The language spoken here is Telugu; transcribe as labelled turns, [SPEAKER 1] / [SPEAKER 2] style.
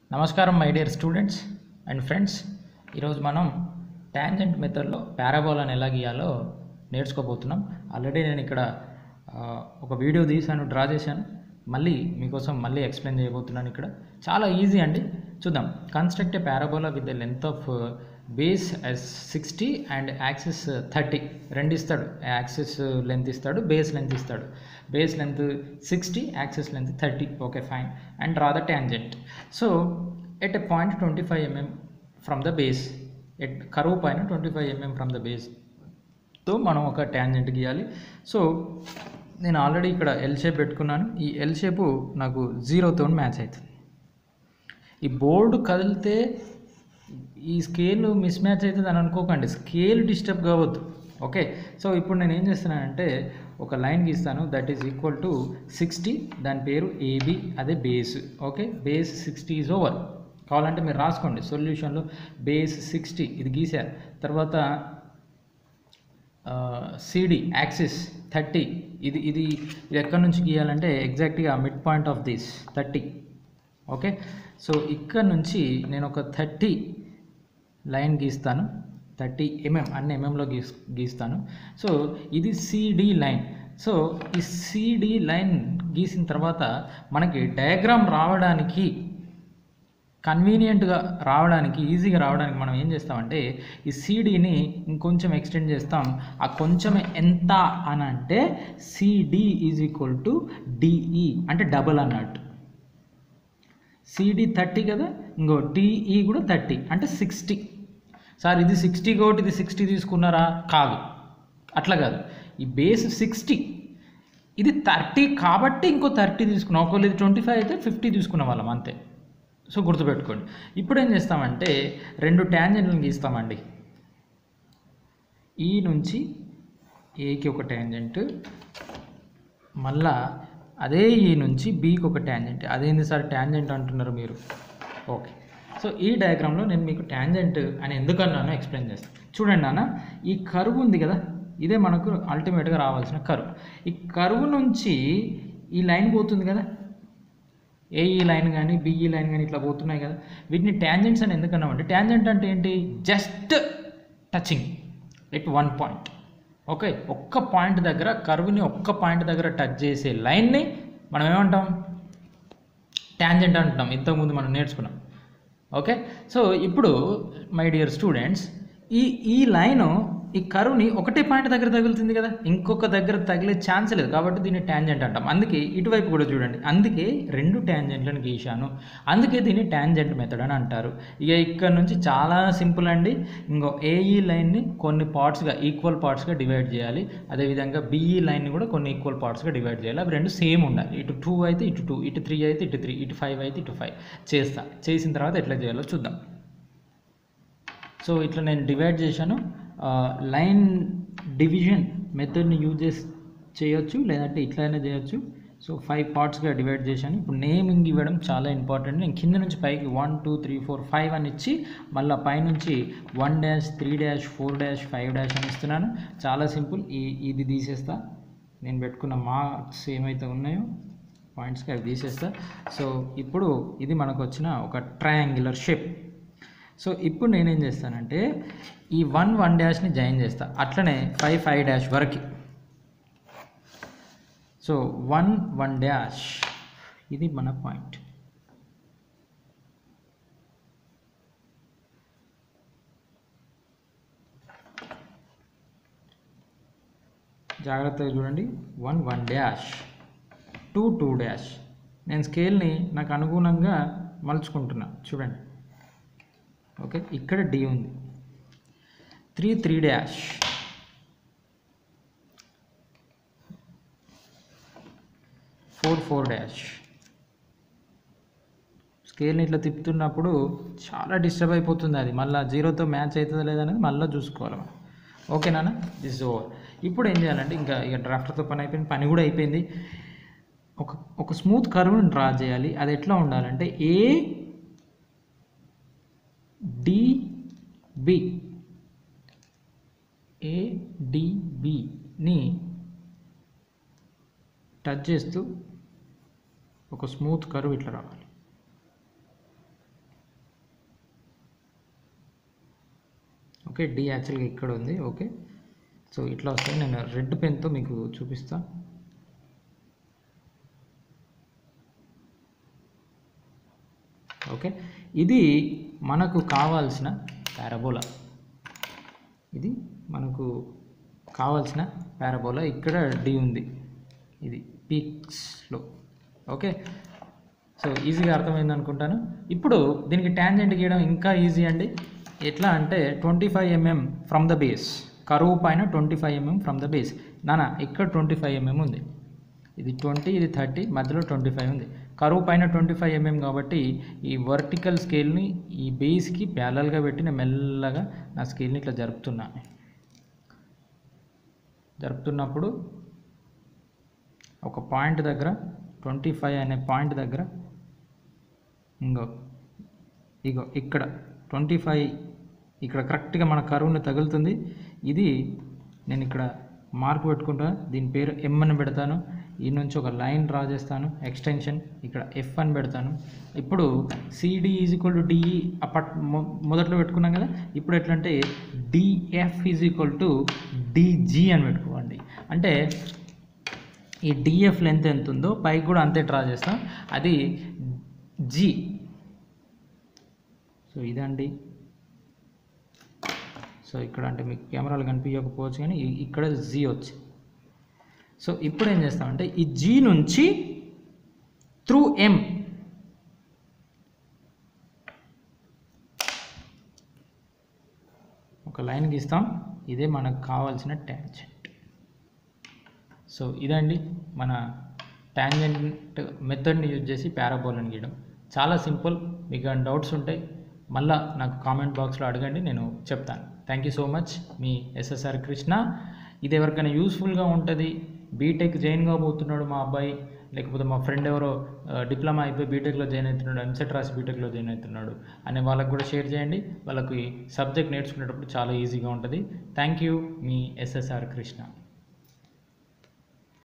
[SPEAKER 1] నమస్కారం my dear students and friends ఈరోజు మనం ట్యాంజెంట్ మెథడ్లో పారాబోలాని ఎలా గీయాలో నేర్చుకోబోతున్నాం ఆల్రెడీ నేను ఇక్కడ ఆ, ఒక వీడియో తీశాను డ్రా చేశాను మళ్ళీ మీకోసం మళ్ళీ ఎక్స్ప్లెయిన్ చేయబోతున్నాను ఇక్కడ చాలా ఈజీ అండి చూద్దాం construct a parabola with the length of base sixty and axis thirty రెండు ఇస్తాడు యాక్సిస్ లెంత్ ఇస్తాడు బేస్ లెంత్ ఇస్తాడు base length sixty axis length thirty okay fine and draw the tangent so at a point twenty five mm from the base at curve పైన twenty five mm from the base తో మనం ఒక ట్యాంజెంట్ గీయాలి సో నేను ఆల్రెడీ ఇక్కడ ఎల్ షేప్ పెట్టుకున్నాను ఈ ఎల్ షేపు నాకు జీరోతో మ్యాచ్ అవుతుంది ఈ బోర్డు కదిలితే ఈ స్కేల్ మిస్ మ్యాచ్ అవుతుంది అని అనుకోకండి స్కేల్ డిస్టర్బ్ కావద్దు ఓకే సో ఇప్పుడు నేను ఏం చేస్తున్నానంటే ఒక లైన్ గీస్తాను that is equal to sixty దాని పేరు ఏబి అదే base okay base sixty is over కావాలంటే మీరు రాసుకోండి సొల్యూషన్లో బేస్ సిక్స్టీ ఇది గీశారు తర్వాత సిడి యాక్సిస్ థర్టీ ఇది ఇది ఇది ఎక్కడి నుంచి గీయాలంటే ఎగ్జాక్ట్గా mid point of this thirty okay so ఇక్కడ నుంచి నేను ఒక థర్టీ లైన్ గీస్తాను థర్టీ ఎంఎం అన్ని ఎంఎంలో గీస్ గీస్తాను సో ఇది సిడి లైన్ సో ఈ సిడి లైన్ గీసిన తర్వాత మనకి డయాగ్రామ్ రావడానికి కన్వీనియంట్గా రావడానికి ఈజీగా రావడానికి మనం ఏం చేస్తామంటే ఈ సీడీని ఇంకొంచెం ఎక్స్టెండ్ చేస్తాం ఆ కొంచెం ఎంత అని అంటే CD is equal to DE అంటే డబల్ అన్నట్టు సిడి థర్టీ కదా ఇంకో డిఈ కూడా థర్టీ అంటే సిక్స్టీ సార్ ఇది సిక్స్టీ కాబట్టి ఇది సిక్స్టీ తీసుకున్నారా కాదు అట్లా కాదు ఈ బేస్ సిక్స్టీ ఇది థర్టీ కాబట్టి ఇంకో థర్టీ తీసుకున్నాం ఒకవేళ ఇది ట్వంటీ ఫైవ్ అయితే ఫిఫ్టీ తీసుకున్న వాళ్ళం అంతే సో గుర్తుపెట్టుకోండి ఇప్పుడు ఏం చేస్తామంటే రెండు ట్యాంజెంట్లను గీస్తామండి ఈ నుంచి ఏకి ఒక ట్యాంజెంట్ మళ్ళా అదే ఈ నుంచి బీకి ఒక ట్యాంజెంట్ అదేంది సార్ ట్యాంజెంట్ అంటున్నారు మీరు ఓకే సో ఈ డయాగ్రామ్లో నేను మీకు ట్యాంజెంట్ అని ఎందుకు అన్నానో ఎక్స్ప్లెయిన్ చేస్తాను చూడండి నాన్న ఈ కరువు ఉంది కదా ఇదే మనకు అల్టిమేట్గా రావాల్సిన కరువు ఈ కరువు నుంచి ఈ లైన్ పోతుంది కదా ఏఈ లైన్ కానీ బిఈ లైన్ కానీ ఇట్లా పోతున్నాయి కదా వీటిని ట్యాంజెంట్స్ అని ఎందుకన్నామంటే ట్యాంజెంట్ అంటే ఏంటి just touching at one point okay ఒక్క పాయింట్ దగ్గర కర్వ్ని ఒక్క పాయింట్ దగ్గర టచ్ చేసే లైన్ని మనం ఏమంటాం ట్యాంజెంట్ అంటున్నాం ఇంతకుముందు మనం నేర్చుకున్నాం ఓకే సో ఇప్పుడు మై డియర్ స్టూడెంట్స్ ఈ ఈ లైన్ ఈ కరువుని ఒకటే పాయింట్ దగ్గర తగులుతుంది కదా ఇంకొక దగ్గర తగిలే ఛాన్స్ లేదు కాబట్టి దీన్ని ట్యాంజెంట్ అంటాం అందుకే ఇటువైపు కూడా చూడండి అందుకే రెండు ట్యాంజెంట్లను గీశాను అందుకే దీన్ని ట్యాంజెంట్ మెథడ్ అని అంటారు ఇక ఇక్కడ నుంచి చాలా సింపుల్ అండి ఇంకో ఏఈ లైన్ని కొన్ని పార్ట్స్గా ఈక్వల్ పార్ట్స్గా డివైడ్ చేయాలి అదేవిధంగా బిఈ లైన్ని కూడా కొన్ని ఈక్వల్ పార్ట్స్గా డివైడ్ చేయాలి అవి రెండు సేమ్ ఉండాలి ఇటు టూ అయితే ఇటు టూ ఇటు త్రీ అయితే ఇటు త్రీ ఇటు ఫైవ్ అయితే ఇటు ఫైవ్ చేస్తా చేసిన తర్వాత ఎట్లా చేయాలో చూద్దాం సో ఇట్లా నేను డివైడ్ చేశాను లైన్ డివిజన్ మెథడ్ని యూజ్ చేసి చేయొచ్చు లేదంటే ఇట్లయినా చేయొచ్చు సో ఫైవ్ పార్ట్స్గా డివైడ్ చేశాను ఇప్పుడు నేమింగ్ ఇవ్వడం చాలా ఇంపార్టెంట్ నేను కింద నుంచి పైకి one two three four five అని ఇచ్చి మళ్ళీ పైనుంచి one dash three dash four dash five dash అని ఇస్తున్నాను చాలా సింపుల్ ఈ ఇది తీసేస్తా నేను పెట్టుకున్న మార్క్స్ ఏమైతే ఉన్నాయో పాయింట్స్కి అవి తీసేస్తా సో ఇప్పుడు ఇది మనకు వచ్చిన ఒక ట్రయాంగులర్ షేప్ సో ఇప్పుడు నేనేం చేస్తానంటే ఈ వన్ వన్ డాష్ని జాయిన్ చేస్తా అట్లనే ఫైవ్ ఫైవ్ డాష్ వరకు సో వన్ వన్ డాష్ ఇది మన పాయింట్ జాగ్రత్తగా చూడండి one one dash two two dash నేను స్కేల్ని నాకు అనుగుణంగా మలుచుకుంటున్నా చూడండి ఓకే ఇక్కడ డి ఉంది three three dash four four dash స్కేల్ని ఇట్లా తిప్పుతున్నప్పుడు చాలా డిస్టర్బ్ అయిపోతుంది అది మళ్ళీ జీరోతో మ్యాచ్ అవుతుందా లేదనేది మళ్ళీ చూసుకోవాలి మనం ఓకేనా దిస్ ఓవర్ ఇప్పుడు ఏం చేయాలంటే ఇంకా ఇక డ్రాఫ్టర్తో పని అయిపోయింది పని కూడా అయిపోయింది ఒక ఒక స్మూత్ కర్వ్ని డ్రా చేయాలి అది ఎట్లా ఉండాలంటే ఏ డిబి ఏడిబిని టచ్ చేస్తూ ఒక స్మూత్ కర్వ్ ఇట్లా రావాలి ఓకే డి యాక్చువల్గా ఇక్కడ ఉంది ఓకే సో ఇట్లా వస్తాయి నేను రెడ్ పెన్తో మీకు చూపిస్తా ఓకే ఇది మనకు కావాల్సిన పారాబోలా ఇది మనకు కావాల్సిన పారాబోలా ఇక్కడ డి ఉంది ఇది పీక్స్లో ఓకే సో ఈజీగా అర్థమైంది అనుకుంటాను ఇప్పుడు దీనికి ట్యాంజెంట్ గీయడం ఇంకా ఈజీ అండి ఎట్లా అంటే twenty five mm from the base curve పైన twenty five mm from the base నానా ఇక్కడ ట్వంటీ ఫైవ్ ఎంఎం ఉంది ఇది ట్వంటీ ఇది థర్టీ మధ్యలో ట్వంటీ ఫైవ్ ఉంది కరువు పైన ట్వంటీ ఫైవ్ ఎంఎం కాబట్టి ఈ వర్టికల్ స్కేల్ని ఈ బేస్కి ప్యారల్గా పెట్టి నేను మెల్లగా నా స్కేల్ని ఇట్లా జరుపుతున్నా జరుపుతున్నప్పుడు ఒక పాయింట్ దగ్గర ట్వంటీ ఫైవ్ అనే పాయింట్ దగ్గర ఇంకో ఇగో ఇక్కడ ట్వంటీ ఫైవ్ ఇక్కడ కరెక్ట్గా మన కరువుని తగులుతుంది ఇది నేను ఇక్కడ మార్క్ పెట్టుకుంటా దీని పేరు ఎం అని పెడతాను ఈ నుంచి ఒక లైన్ డ్రా చేస్తాను ఎక్స్టెన్షన్ ఇక్కడ ఎఫ్ అని పెడతాను ఇప్పుడు CD is equal to DE అప్పట్ మొ- మొదట్లో పెట్టుకున్నాం కదా ఇప్పుడు ఎట్లా అంటే DF is equal to DG అని పెట్టుకోండి అంటే ఈ డిఎఫ్ లెంత్ ఎంత ఉందో పైకి కూడా అంతే డ్రా చేస్తాం అది జి సో ఇదండి సో ఇక్కడ అంటే మీకు కెమెరాలు కనిపించకపోవచ్చు కానీ ఇ- ఇక్కడ జీ వచ్చి సో ఇప్పుడు ఏం చేస్తామంటే ఈ జీ నుంచి త్రూ ఎం ఒక లైన్ గీస్తాం ఇదే మనకు కావాల్సిన ట్యాంజెంట్ సో ఇదండి మన ట్యాంజెంట్ మెథడ్ని యూజ్ చేసి పారాబోలని గీయడం చాలా సింపుల్ మీకు ఏమైనా డౌట్స్ ఉంటాయి మళ్ళా నాకు కామెంట్ బాక్స్లో అడగండి నేను చెప్తాను థ్యాంక్ యూ సో మచ్ మీ ఎస్ఎస్ఆర్ కృష్ణ ఇది ఎవరికైనా యూస్ఫుల్గా ఉంటుంది బీటెక్ జాయిన్ కాబోతున్నాడు మా అబ్బాయి లేకపోతే మా ఫ్రెండ్ ఎవరో ఆ, డిప్లొమా అయిపోయి బీటెక్లో జాయిన్ అవుతున్నాడు ఎంసెట్ రాసి బీటెక్లో జాయిన్ అవుతున్నాడు అనే వాళ్ళకు కూడా షేర్ చేయండి వాళ్ళకి సబ్జెక్ట్ నేర్చుకునేటప్పుడు చాలా ఈజీగా ఉంటుంది థ్యాంక్ యూ మీ ఎస్ఎస్ఆర్ కృష్ణ